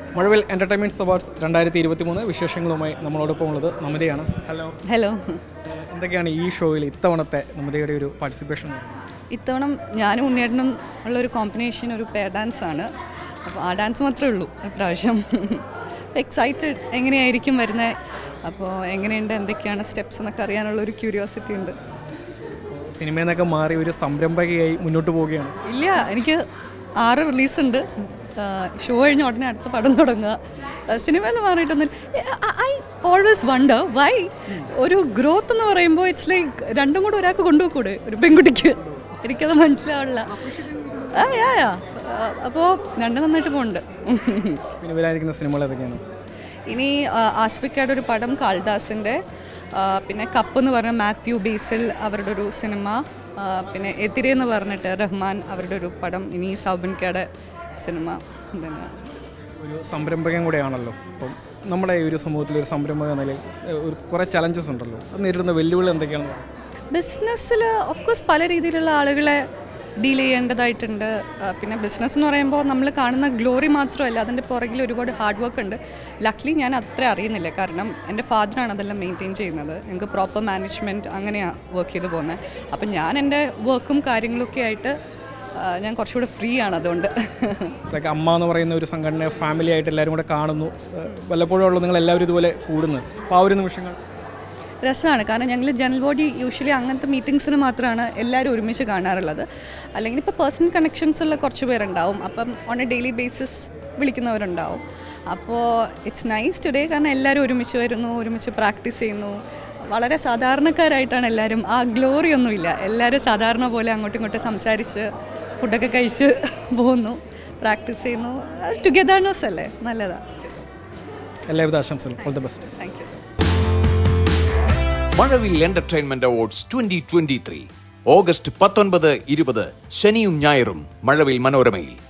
മഴവിൽ entertainments awards രണ്ടായിരത്തി ഇരുപത്തി മൂന്ന് വിശേഷങ്ങളുമായി നമ്മളോടൊപ്പം ഉള്ളത് നമിതയാണ് ഹലോ ഹലോ ഏഹ് എന്തൊക്കെയാണ് ഈ ഷോയിൽ ഇത്തവണത്തെ നമിതയുടെ ഒരു പാർട്ടിസിപ്പേഷൻ ഇത്തവണ ഞാനും ഉണ്ണിയേട്ടനും ഉള്ള ഒരു കോമ്പിനേഷൻ ഒരു പെയർ ഡാൻസ് ആണ് അപ്പോൾ ആ ഡാൻസ് മാത്രമേ ഉള്ളൂ ഇപ്രാവശ്യം എക്സൈറ്റഡ് എങ്ങനെയായിരിക്കും വരുന്നത് അപ്പോൾ എങ്ങനെയുണ്ട് എന്തൊക്കെയാണ് സ്റ്റെപ്സ് എന്നൊക്കെ അറിയാനുള്ള ഒരു ക്യൂരിയോസിറ്റി ഉണ്ട് സിനിമയിൽ നിന്നൊക്കെ മാറി ഒരു സംരംഭകയായി മുന്നോട്ട് പോവുകയാണ് ഇല്ല എനിക്ക് ആറ് റിലീസുണ്ട് ഷോ കഴിഞ്ഞ ഉടനെ അടുത്ത പടം തുടങ്ങുക സിനിമ എന്ന് മാറിയിട്ടൊന്നും ഐ ഓൾവേസ് വണ്ടർ വൈ ഒരു ഗ്രോത്ത് എന്ന് പറയുമ്പോൾ ഇറ്റ്സ് ലൈക്ക് രണ്ടും കൂടെ ഒരാൾക്ക് കൊണ്ടുപോകൂടെ ഒരു പെൺകുട്ടിക്ക് എനിക്കത് മനസ്സിലാവില്ല ആ യാ യാ അപ്പോൾ രണ്ടും നന്നായിട്ട് പോകുന്നുണ്ട് പിന്നെ വരാനിരിക്കുന്ന സിനിമകൾ ഏതൊക്കെയാണ് ഇനി ആ, ആസ്പിക്കയുടെ ഒരു പടം കാളിദാസിൻ്റെ ആ, പിന്നെ കപ്പ് എന്ന് പറഞ്ഞ മാത്യു ബേസിൽ അവരുടെ ഒരു സിനിമ ആ, പിന്നെ എതിരെ എന്ന് പറഞ്ഞിട്ട് റഹ്മാൻ അവരുടെ ഒരു പടം ഇനി സൗബിൻകയുടെ സിനിമ ഇതന്നെ ഒരു സംരംഭകൻ കൂടെയാണല്ലോ അപ്പം നമ്മുടെ ഈ ഒരു സമൂഹത്തിൽ ഒരു സംരംഭക എന്ന നിലയിൽ ഏഹ് ഒരു കുറേ ചലഞ്ചസ് ഉണ്ടല്ലോ അത് നേരിടുന്ന വെല്ലുവിളി എന്തൊക്കെയാണെന്ന് പറയാം ബിസിനസ്സിൽ ഓഫ് കോഴ്സ് പല രീതിയിലുള്ള ആളുകളെ ഡീൽ ചെയ്യേണ്ടതായിട്ടുണ്ട് ആ, പിന്നെ ബിസിനസ് എന്ന് പറയുമ്പോൾ നമ്മൾ കാണുന്ന ഗ്ലോറി മാത്രമല്ല അതിൻ്റെ പുറകിൽ ഒരുപാട് ഹാർഡ് വർക്ക് ഉണ്ട് ലക്ലി ഞാൻ അത്ര അറിയുന്നില്ല കാരണം എൻ്റെ ഫാദറാണ് അതെല്ലാം മെയിൻറ്റെയിൻ ചെയ്യുന്നത് എനിക്ക് പ്രോപ്പർ മാനേജ്മെൻറ്റ് അങ്ങനെയാണ് വർക്ക് ചെയ്ത് പോകുന്നത് അപ്പം ഞാൻ എൻ്റെ വർക്കും കാര്യങ്ങളൊക്കെ ആയിട്ട് ആ, ഞാൻ കുറച്ചുകൂടെ ഫ്രീ ആണ് അതുകൊണ്ട് ലൈക്ക് അമ്മ എന്ന് പറയുന്ന ഒരു സംഘടന ഫാമിലി ആയിട്ട് എല്ലാവരും കൂടെ കാണുന്നു ഏഹ് വല്ലപ്പോഴും ഉള്ളൂ നിങ്ങൾ എല്ലാവരും ഇതുപോലെ കൂടുന്നത് അപ്പോൾ ആ ഒരു നിമിഷങ്ങൾ രസമാണ് കാരണം ഞങ്ങൾ ജനറൽ ബോഡി യൂഷ്വലി അങ്ങനത്തെ മീറ്റിങ്സിന് മാത്രമാണ് എല്ലാവരും ഒരുമിച്ച് കാണാറുള്ളത് അല്ലെങ്കിൽ ഇപ്പോൾ പേഴ്സണൽ കണക്ഷൻസ് ഉള്ള കുറച്ച് പേരുണ്ടാവും അപ്പം ഓൺ എ ഡെയിലി ബേസിസ് വിളിക്കുന്നവരുണ്ടാവും അപ്പോൾ ഇറ്റ്സ് നൈസ് ടുഡേ കാരണം എല്ലാവരും ഒരുമിച്ച് വരുന്നു ഒരുമിച്ച് പ്രാക്ടീസ് ചെയ്യുന്നു വളരെ സാധാരണക്കാരായിട്ടാണ് എല്ലാവരും ആ ഗ്ലോറി ഒന്നുമില്ല എല്ലാവരും സാധാരണ പോലെ അങ്ങോട്ടും ഇങ്ങോട്ടും സംസാരിച്ച് ഫുഡൊക്കെ കഴിച്ച് പോകുന്നു പ്രാക്ടീസ് ചെയ്യുന്നു ടുഗെദർനെസ് അല്ലേ നല്ലതാണ് എല്ലാവിധ ആശംസകളും all the best thank you sir Mazhavil entertainment awards twenty twenty three August പത്തൊൻപത് ഇരുപത് ശനിയും ഞായറും മഴവിൽ മനോരമയിൽ